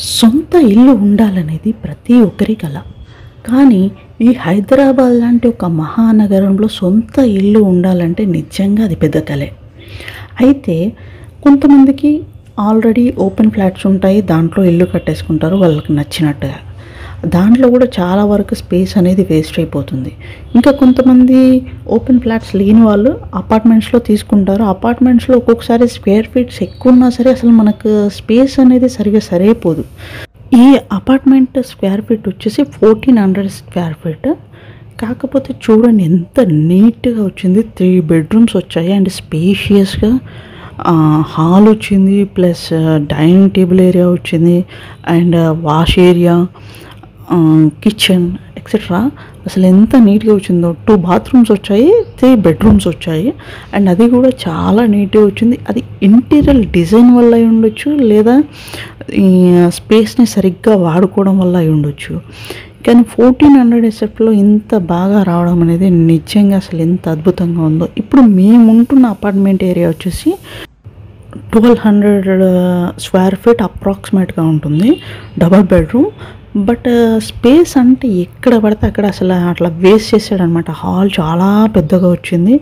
సొంత ఇల్లు ఉండాలనేది ప్రతి ఒక్కరి కల కానీ ఈ హైదరాబాద్ లాంటి ఒక మహానగరంలో సొంత ఇల్లు ఉండాలంటే నిజంగా అది పెద్ద కలే అయితే కొంతమందికి ఆల్రెడీ ఓపెన్ ఫ్లాట్స్ ఉంటాయి దాంట్లో ఇల్లు కట్టేసుకుంటారు వాళ్ళకి నచ్చినట్టుగా దాంట్లో కూడా చాలా వరకు స్పేస్ అనేది వేస్ట్ అయిపోతుంది ఇంకా కొంతమంది ఓపెన్ ఫ్లాట్స్ లేని వాళ్ళు అపార్ట్మెంట్స్లో తీసుకుంటారు అపార్ట్మెంట్స్లో ఒక్కొక్కసారి స్క్వేర్ ఫీట్స్ ఎక్కువ ఉన్నా సరే అసలు మనకు స్పేస్ అనేది సరిగా సరిపోదు ఈ అపార్ట్మెంట్ స్క్వేర్ ఫీట్ వచ్చేసి ఫోర్టీన్ హండ్రెడ్ స్క్వేర్ ఫీట్ కాకపోతే చూడండి ఎంత నీట్గా వచ్చింది త్రీ బెడ్రూమ్స్ వచ్చాయి అండ్ స్పేషియస్గా హాల్ వచ్చింది ప్లస్ డైనింగ్ టేబుల్ ఏరియా వచ్చింది and wash area kitchen etcetera అసలు ఎంత నీట్గా వచ్చిందో టూ బాత్రూమ్స్ వచ్చాయి త్రీ బెడ్రూమ్స్ వచ్చాయి అండ్ అది కూడా చాలా నీట్గా వచ్చింది అది ఇంటీరియర్ డిజైన్ వల్ల అయి ఉండొచ్చు లేదా ఈ స్పేస్ని సరిగ్గా వాడుకోవడం వల్ల అయి ఉండొచ్చు కానీ ఫోర్టీన్ హండ్రెడ్ ఎస్ఎఫ్లో ఇంత బాగా రావడం అనేది నిజంగా అసలు ఎంత అద్భుతంగా ఉందో ఇప్పుడు మేము ఉంటున్న అపార్ట్మెంట్ ఏరియా వచ్చేసి ట్వెల్వ్ హండ్రెడ్ స్క్వేర్ ఫీట్ అప్రాక్సిమేట్గా ఉంటుంది డబల్ బెడ్రూమ్ బట్ స్పేస్ అంటే ఎక్కడ పడితే అక్కడ అసలు అట్లా వేస్ట్ చేసాడనమాట హాల్ చాలా పెద్దగా వచ్చింది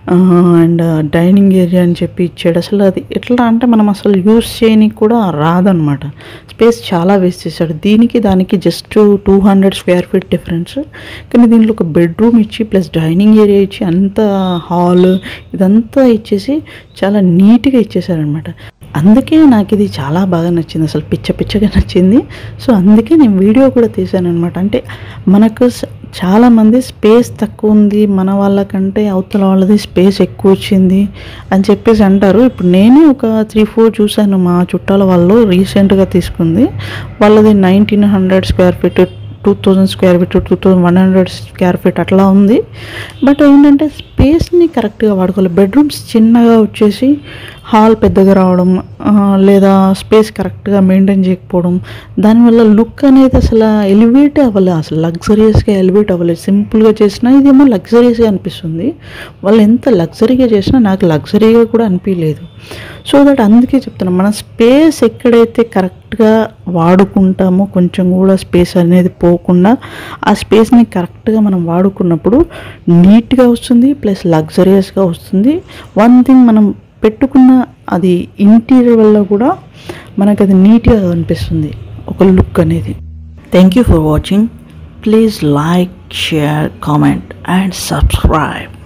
అండ్ డైనింగ్ ఏరియా అని చెప్పి ఇచ్చాడు అసలు అది ఎట్లా అంటే మనం అసలు యూస్ చేయనికి కూడా రాదనమాట స్పేస్ చాలా వేస్ట్ చేశాడు దీనికి దానికి just two hundred square feet difference కానీ దీంట్లో ఒక బెడ్రూమ్ ఇచ్చి ప్లస్ డైనింగ్ ఏరియా ఇచ్చి అంత హాల్ ఇదంతా ఇచ్చేసి చాలా నీట్గా ఇచ్చేసారనమాట అందుకే నాకు ఇది చాలా బాగా నచ్చింది అసలు పిచ్చ పిచ్చగా నచ్చింది సో అందుకే నేను వీడియో కూడా తీశాను అనమాట అంటే మనకు స- చాలామంది స్పేస్ తక్కువ ఉంది మన వాళ్ళకంటే అవతల వాళ్ళది స్పేస్ ఎక్కువ వచ్చింది అని చెప్పేసి అంటారు ఇప్పుడు నేనే ఒక త్రీ ఫోర్ చూశాను మా చుట్టాల వాళ్ళు రీసెంట్గా తీసుకుంది వాళ్ళది nineteen hundred square feet two thousand square feet two thousand one hundred square feet అట్లా ఉంది బట్ ఏంటంటే స్పేస్ని కరెక్ట్గా వాడుకోవాలి బెడ్రూమ్స్ చిన్నగా వచ్చేసి హాల్ పెద్దగా రావడం ఆ, లేదా స్పేస్ కరెక్ట్గా మెయింటైన్ చేయకపోవడం దానివల్ల లుక్ అనేది అసలు ఎలివేట్ అవ్వలేదు అసలు లగ్జరియస్గా ఎలివేట్ అవ్వలేదు సింపుల్గా చేసినా ఇదేమో లగ్జరియస్గా అనిపిస్తుంది వాళ్ళు ఎంత లగ్జరీగా చేసినా నాకు లగ్జరీగా కూడా అనిపించలేదు సో దట్ అందుకే చెప్తున్నా మన స్పేస్ ఎక్కడైతే కరెక్ట్గా వాడుకుంటామో కొంచెం కూడా స్పేస్ అనేది పోకుండా ఆ స్పేస్ని కరెక్ట్గా మనం వాడుకున్నప్పుడు నీట్గా వస్తుంది ప్లస్ లగ్జరియస్గా వస్తుంది వన్ థింగ్ మనం పెట్టుకున్న అది ఇంటీరియర్ వల్ల కూడా మనకు అది నీట్గా అనిపిస్తుంది ఒక లుక్ అనేది thank you for watching please like share comment and subscribe